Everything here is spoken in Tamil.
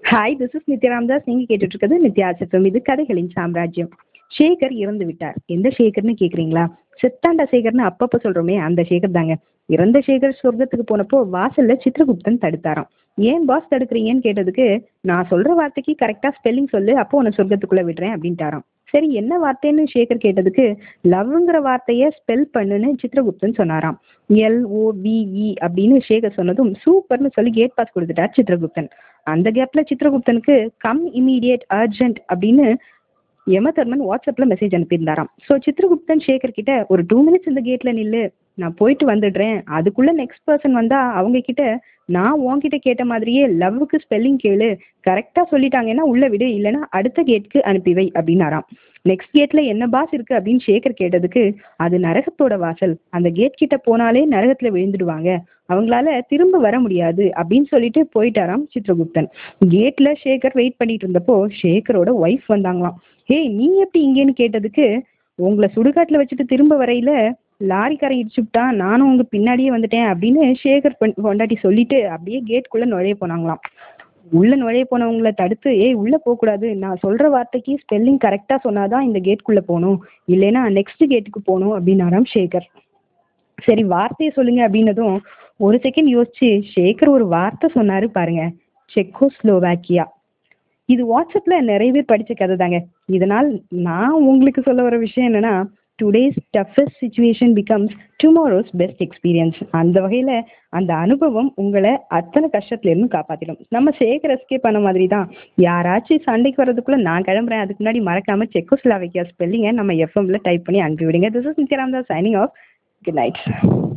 hi this is Nithya Ramdas நீங்க கேட்டுட்டு இருக்கிறது நித்யா சிஃபம் இது கதைகளின் சாம்ராஜ்யம் சேகர் இறந்து விட்டார் எந்த சேகர்னு கேக்குறீங்களா செத்தாண்ட சேகர்னு அப்பப்ப சொல்றோமே அந்த சேகர் தாங்க இறந்த சேகர் சொர்க்கத்துக்கு போனப்போ வாசல்ல சித்திரகுப்தன் தடுத்தாராம் ஏன் பாஸ் தடுக்கிறீங்கன்னு கேட்டதுக்கு நான் சொல்ற வார்த்தைக்கு கரெக்டா ஸ்பெல்லிங் சொல்லு அப்போ உன்னை சொர்க்கத்துக்குள்ள விடுறேன் அப்படின்ட்டாராம் சரி என்ன வார்த்தைன்னு சேகர் கேட்டதுக்கு லவ்ங்கிற வார்த்தைய ஸ்பெல் பண்ணுன்னு சித்திரகுப்தன் சொன்னாராம் எல் ஓ விஇ அப்படின்னு சேகர் சொன்னதும் சூப்பர்னு சொல்லி கேட் பாஸ் கொடுத்துட்டார் சித்திரகுப்தன் அந்த கேப்ல சித்திரகுப்தனுக்கு கம் இமீடியட் அர்ஜென்ட் அப்படின்னு யமதர்மன் வாட்ஸ்அப்ல மெசேஜ் அனுப்பியிருந்தாராம் ஸோ சித்திரகுப்தன் சேகர் கிட்ட ஒரு டூ மினிட்ஸ் இந்த கேட்ல நில்லு நான் போயிட்டு வந்துடுறேன் அதுக்குள்ள நெக்ஸ்ட் பர்சன் வந்தா அவங்க கிட்ட நான் உன்கிட்ட கேட்ட மாதிரியே லவ்வுக்கு ஸ்பெல்லிங் கேளு கரெக்டா சொல்லிட்டாங்கன்னா உள்ள விடு இல்லைன்னா அடுத்த கேட்க்கு அனுப்பி வை அப்படின்னாராம் நெக்ஸ்ட் கேட்ல என்ன பாஸ் இருக்கு அப்படின்னு சேகர் கேட்டதுக்கு அது நரகத்தோட வாசல் அந்த கேட் கிட்ட போனாலே நரகத்துல விழுந்துடுவாங்க அவங்களால திரும்ப வர முடியாது அப்படின்னு சொல்லிட்டு போயிட்டாராம் சித்ரகுப்தன் கேட்ல சேகர் வெயிட் பண்ணிட்டு இருந்தப்போ சேகரோட ஒய்ஃப் வந்தாங்களாம் ஹே நீ எப்படி இங்கேன்னு கேட்டதுக்கு உங்களை சுடுகாட்டுல வச்சுட்டு திரும்ப வரையில லாரிக்காரன் இடிச்சுட்டான் நானும் உங்க பின்னாடியே வந்துட்டேன் அப்படின்னு சேகர் பொண்- பொண்டாட்டி சொல்லிட்டு அப்படியே கேட்குள்ள நுழைய போனாங்களாம் உள்ள நுழைய போனவங்கள தடுத்து ஏய் உள்ள போக கூடாது நான் சொல்ற வார்த்தைக்கு ஸ்பெல்லிங் கரெக்டா சொன்னாதான் இந்த கேட்குள்ள போகணும் இல்லைன்னா நெக்ஸ்ட் கேட்டுக்கு போகணும் அப்படின்னாராம் சேகர் சரி வார்த்தையை சொல்லுங்க அப்படின்னதும் ஒரு செகண்ட் யோசிச்சு சேகர் ஒரு வார்த்தை சொன்னாரு பாருங்க செக்கோ ஸ்லோவாக்கியா இது வாட்ஸ்அப்ல நிறைய பேர் படிச்ச கதை தாங்க இதனால் நான் உங்களுக்கு சொல்ல வர விஷயம் என்னன்னா today's toughest situation becomes tomorrow's best experience அந்த வகையில அந்த அனுபவம் உங்களை அத்தனை கஷ்டத்துல இருந்து காப்பாத்திடும் நம்ம சேகர் எஸ்கேப் பண்ண மாதிரி தான் யாராச்சும் சண்டைக்கு வர்றதுக்குள்ள நான் கிளம்புறேன் அதுக்கு முன்னாடி மறக்காம செக்கோஸ்லாவிக்கியா ஸ்பெல்லிங்கை நம்ம எஃப்எம்ல டைப் பண்ணி அனுப்பி விடுங்க திஸ் இஸ் நித்யாராம் தான் சைனிங் ஆஃப் குட் நைட்